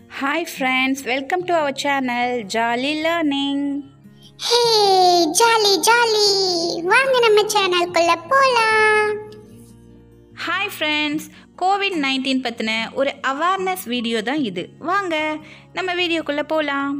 Hi friends, welcome to our channel Jolly Learning. Hey Jolly Jolly வாங்க நம்ம சேனல்குள்ள போலாம் hi friends Covid nineteen பற்றின ஒரு அவேர்னஸ் வீடியோ தான் இது வாங்க நம்ம வீடியோக்குள்ளே போகலாம்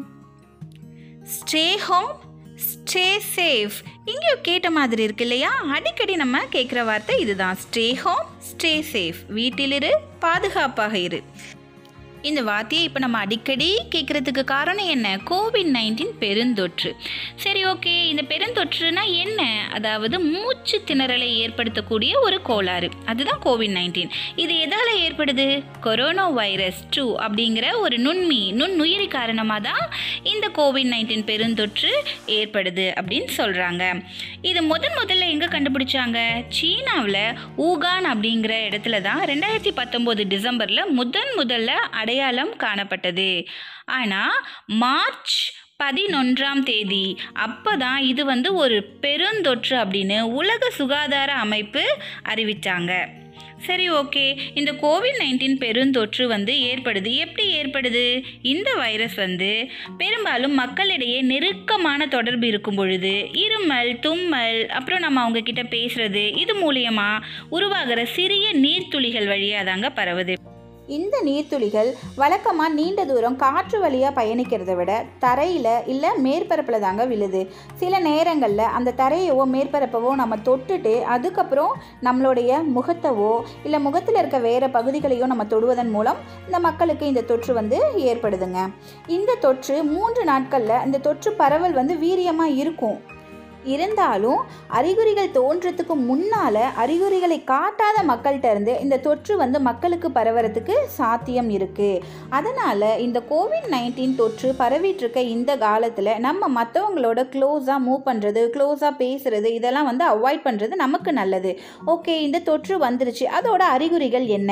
ஸ்டே ஹோம் ஸ்டே சேஃப் இங்கேயும் கேட்ட மாதிரி இருக்கு இல்லையா அடிக்கடி நம்ம கேட்குற வார்த்தை இதுதான் ஸ்டே ஹோம் ஸ்டே சேஃப் வீட்டிலிரு பாதுகாப்பாக இரு இந்த வார்த்தையை இப்போ நம்ம அடிக்கடி கேட்குறதுக்கு காரணம் என்ன கோவிட் நைன்டீன் பெருந்தொற்று சரி ஓகே இந்த பெருந்தொற்றுனா என்ன அதாவது மூச்சு திணறலை ஏற்படுத்தக்கூடிய ஒரு கோளாறு அதுதான் கோவிட் நைன்டீன் இது எதால் ஏற்படுது கொரோனா வைரஸ் டூ அப்படிங்கிற ஒரு நுண்மி நுண்ணுயிரி காரணமாக தான் இந்த கோவிட் நைன்டீன் பெருந்தொற்று ஏற்படுது அப்படின்னு சொல்கிறாங்க இது முதன் முதல்ல எங்கே கண்டுபிடிச்சாங்க சீனாவில் ஊகான் அப்படிங்கிற இடத்துல தான் ரெண்டாயிரத்தி பத்தொம்போது டிசம்பரில் முதன் முதல்ல அடையாளம் காணப்பட்டது ஆனால் மார்ச் பதினொன்றாம் தேதி அப்போ தான் இது வந்து ஒரு பெருந்தொற்று அப்படின்னு உலக சுகாதார அமைப்பு அறிவித்தாங்க சரி ஓகே இந்த கோவிட் நைன்டீன் பெருந்தொற்று வந்து ஏற்படுது எப்படி ஏற்படுது இந்த வைரஸ் வந்து பெரும்பாலும் மக்களிடையே நெருக்கமான தொடர்பு இருக்கும் பொழுது இருமல் தும்மல் அப்புறம் நம்ம அவங்க கிட்ட பேசுறது இது மூலியமா உருவாகிற சிறிய நீர்த்துளிகள் வழியாக தாங்க பரவுது இந்த நீர்த்துளிகள் வழக்கமாக நீண்ட தூரம் காற்று வழியாக பயணிக்கிறத விட தரையில் இல்லை மேற்பரப்பில் தாங்க விழுது சில நேரங்களில் அந்த தரையவோ மேற்பரப்பவோ நம்ம தொட்டுட்டு அதுக்கப்புறம் நம்மளுடைய முகத்தவோ இல்லை முகத்தில் இருக்க வேறு பகுதிகளையோ நம்ம தொடுவதன் மூலம் இந்த மக்களுக்கு இந்த தொற்று வந்து ஏற்படுதுங்க இந்த தொற்று மூன்று நாட்களில் இந்த தொற்று பரவல் வந்து வீரியமாக இருக்கும் இருந்தாலும் அறிகுறிகள் தோன்றத்துக்கு முன்னால் அறிகுறிகளை காட்டாத மக்கள்கிட்ட இருந்து இந்த தொற்று வந்து மக்களுக்கு பரவறதுக்கு சாத்தியம் இருக்குது அதனால் இந்த கோவிட் நைன்டீன் தொற்று பரவிட்டு இருக்க இந்த காலத்தில் நம்ம மற்றவங்களோட க்ளோஸாக மூவ் பண்ணுறது க்ளோஸாக பேசுகிறது இதெல்லாம் வந்து அவாய்ட் பண்ணுறது நமக்கு நல்லது ஓகே இந்த தொற்று வந்துருச்சு அதோட அறிகுறிகள் என்ன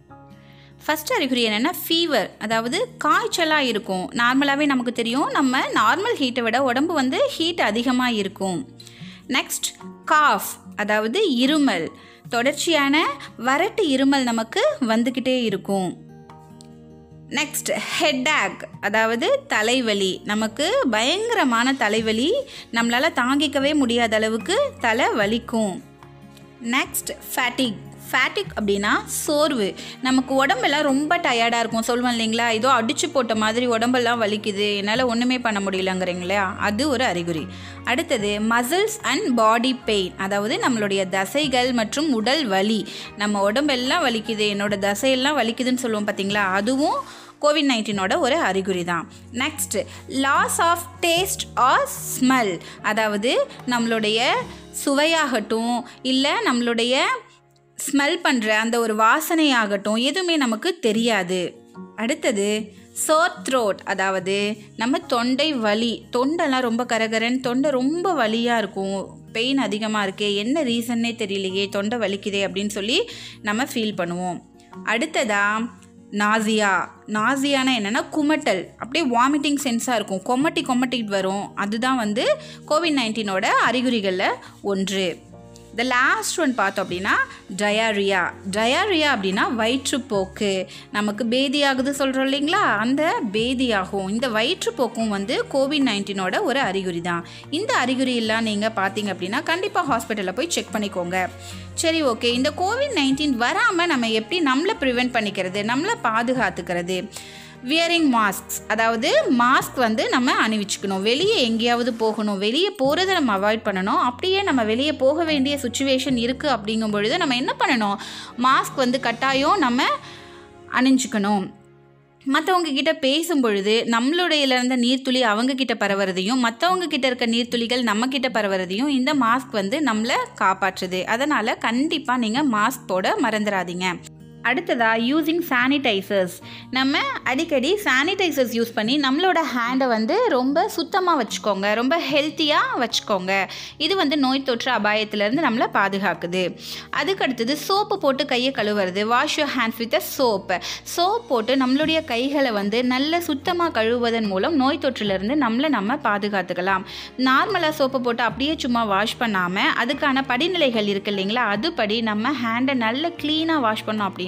ஃபஸ்ட் அறிகுறி என்னென்னா ஃபீவர் அதாவது காய்ச்சலாக இருக்கும் நார்மலாகவே நமக்கு தெரியும் நம்ம நார்மல் ஹீட்டை விட உடம்பு வந்து ஹீட் அதிகமாக இருக்கும் நெக்ஸ்ட் காஃப் அதாவது இருமல் தொடர்ச்சியான வறட்டு இருமல் நமக்கு வந்துக்கிட்டே இருக்கும் நெக்ஸ்ட் ஹெட்டாக் அதாவது தலைவலி நமக்கு பயங்கரமான தலைவலி நம்மளால் தாங்கிக்கவே முடியாத அளவுக்கு தலை வலிக்கும் நெக்ஸ்ட் ஃபேட்டிக் ஃபேட்டிக் அப்படின்னா சோர்வு நமக்கு உடம்பெல்லாம் ரொம்ப டயர்டாக இருக்கும் சொல்லுவோம் இல்லைங்களா ஏதோ அடிச்சு போட்ட மாதிரி உடம்பெல்லாம் வலிக்குது என்னால் ஒன்றுமே பண்ண முடியலங்கிறீங்களா அது ஒரு அறிகுறி அடுத்தது மசில்ஸ் அண்ட் பாடி பெயின் அதாவது நம்மளுடைய தசைகள் மற்றும் உடல் வலி நம்ம உடம்பெல்லாம் வலிக்குது என்னோட தசையெல்லாம் வலிக்குதுன்னு சொல்லுவோம் பார்த்தீங்களா அதுவும் கோவிட் நைன்டீனோட ஒரு அறிகுறி தான் next loss of taste or smell அதாவது நம்மளுடைய சுவையாகட்டும் இல்லை நம்மளுடைய ஸ்மெல் பண்ணுற அந்த ஒரு வாசனையாகட்டும் எதுவுமே நமக்கு தெரியாது அடுத்தது சோர் த்ரோட் அதாவது நம்ம தொண்டை வலி தொண்டெல்லாம் ரொம்ப கரகரன்னு தொண்டை ரொம்ப வலியாக இருக்கும் பெயின் அதிகமாக இருக்கே என்ன ரீசன்னே தெரியலையே தொண்டை வலிக்குதே அப்படின்னு சொல்லி நம்ம ஃபீல் பண்ணுவோம் அடுத்ததா நாசியா நாசியானா என்னென்னா குமட்டல் அப்படியே வாமிட்டிங் சென்ஸாக இருக்கும் கொமட்டி கொமட்டிட்டு வரும் அதுதான் வந்து கோவிட் நைன்டீனோட அறிகுறிகளில் ஒன்று த லாஸ்ட் ஒன் பார்த்தோம் அப்படின்னா டயாரியா டயாரியா அப்படின்னா வயிற்றுப்போக்கு நமக்கு பேதி ஆகுது சொல்கிறோம் இல்லைங்களா அந்த பேதி ஆகும் இந்த வயிற்றுப்போக்கும் வந்து கோவிட் நைன்டீனோட ஒரு அறிகுறி தான் இந்த அறிகுறி எல்லாம் நீங்கள் பார்த்தீங்க அப்படின்னா கண்டிப்பாக ஹாஸ்பிட்டலில் போய் செக் பண்ணிக்கோங்க சரி ஓகே இந்த கோவிட் நைன்டீன் வராமல் நம்ம எப்படி நம்மளை ப்ரிவெண்ட் பண்ணிக்கிறது நம்மளை பாதுகாத்துக்கிறது வியரிங் மாஸ்க்ஸ் அதாவது மாஸ்க் வந்து நம்ம அணிவிச்சுக்கணும் வெளியே எங்கேயாவது போகணும் வெளியே போகிறத நம்ம அவாய்ட் பண்ணணும் அப்படியே நம்ம வெளியே போக வேண்டிய சுச்சுவேஷன் இருக்குது அப்படிங்கும் பொழுது நம்ம என்ன பண்ணணும் மாஸ்க் வந்து கட்டாயம் நம்ம அணிஞ்சுக்கணும் மற்றவங்க கிட்ட பேசும் பொழுது நம்மளுடையில இருந்த நீர்த்துளி அவங்க கிட்ட பரவுறதையும் மற்றவங்க கிட்ட இருக்க நீர்த்துளிகள் நம்ம கிட்ட பரவுறதையும் இந்த மாஸ்க் வந்து நம்மளை காப்பாற்றுது அதனால் கண்டிப்பாக நீங்கள் மாஸ்க் போட மறந்துடாதீங்க அடுத்ததா யூஸிங் சானிடைசர்ஸ் நம்ம அடிக்கடி சானிடைசர்ஸ் யூஸ் பண்ணி நம்மளோட ஹேண்டை வந்து ரொம்ப சுத்தமாக வச்சுக்கோங்க ரொம்ப ஹெல்த்தியாக வச்சுக்கோங்க இது வந்து நோய் தொற்று அபாயத்திலேருந்து நம்மளை பாதுகாக்குது அதுக்கடுத்தது சோப்பு போட்டு கையை கழுவுறது wash your hands with a soap soap போட்டு நம்மளுடைய கைகளை வந்து நல்ல சுத்தமாக கழுவுவதன் மூலம் நோய் தொற்றிலிருந்து நம்மளை நம்ம பாதுகாத்துக்கலாம் நார்மலாக சோப்பு போட்டு அப்படியே சும்மா வாஷ் பண்ணாமல் அதுக்கான படிநிலைகள் இருக்குது இல்லைங்களா அதுபடி நம்ம ஹேண்டை நல்ல க்ளீனாக வாஷ் பண்ணோம் அப்படின்னா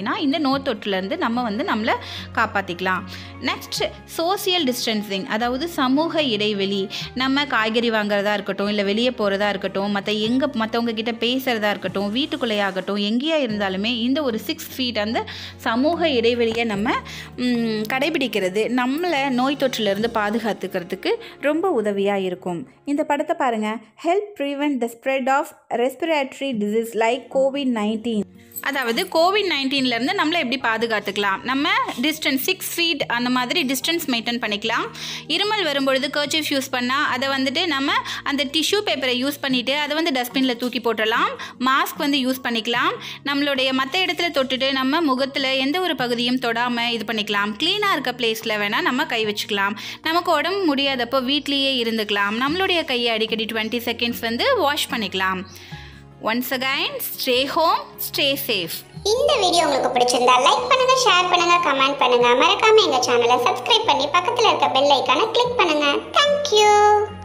அப்படின்னா இந்த நோய் தொற்றுலேருந்து நம்ம வந்து நம்மளை காப்பாற்றிக்கலாம் நெக்ஸ்ட் சோசியல் டிஸ்டன்சிங் அதாவது சமூக இடைவெளி நம்ம காய்கறி வாங்குறதா இருக்கட்டும் இல்லை வெளியே போகிறதா இருக்கட்டும் மற்ற எங்கே மற்றவங்க கிட்ட பேசுகிறதா இருக்கட்டும் வீட்டுக்குள்ளேயே ஆகட்டும் எங்கேயா இருந்தாலுமே இந்த ஒரு சிக்ஸ் ஃபீட் அந்த சமூக இடைவெளியை நம்ம ம், கடைபிடிக்கிறது நம்மளை நோய் தொற்றிலிருந்து பாதுகாத்துக்கிறதுக்கு ரொம்ப உதவியாக இருக்கும் இந்த படத்தை பாருங்கள் help prevent the spread of respiratory disease like COVID nineteen அதாவது கோவிட் நைன்டீன்லேருந்து நம்மளை எப்படி பாதுகாத்துக்கலாம் நம்ம டிஸ்டன்ஸ் சிக்ஸ் ஃபீட் அந்த மாதிரி டிஸ்டன்ஸ் மெயின்டைன் பண்ணிக்கலாம் இருமல் வரும்பொழுது கர்ச்சீஃப் யூஸ் பண்ணால் அதை வந்துட்டு நம்ம அந்த டிஷ்யூ பேப்பரை யூஸ் பண்ணிவிட்டு அதை வந்து டஸ்ட்பினில் தூக்கி போட்டுடலாம் மாஸ்க் வந்து யூஸ் பண்ணிக்கலாம் நம்மளுடைய மற்ற இடத்துல தொட்டுட்டு நம்ம முகத்தில் எந்த ஒரு பகுதியும் தொடாமல் இது பண்ணிக்கலாம் க்ளீனாக இருக்க பிளேஸில் வேணால் நம்ம கை வச்சுக்கலாம் நமக்கு உடம்பு முடியாதப்போ வீட்லேயே இருந்துக்கலாம் நம்மளுடைய கையை அடிக்கடி டுவெண்ட்டி செகண்ட்ஸ் வந்து வாஷ் பண்ணிக்கலாம் once again stay home stay safe இந்த வீடியோ உங்களுக்கு பிடிச்சிருந்தா லைக் பண்ணுங்க ஷேர் பண்ணுங்க கமெண்ட் பண்ணுங்க மறக்காம எங்க சேனலை சப்ஸ்கிரைப் பண்ணி பக்கத்துல இருக்க பெல் ஐக்கானை கிளிக் பண்ணுங்க தேங்க்யூ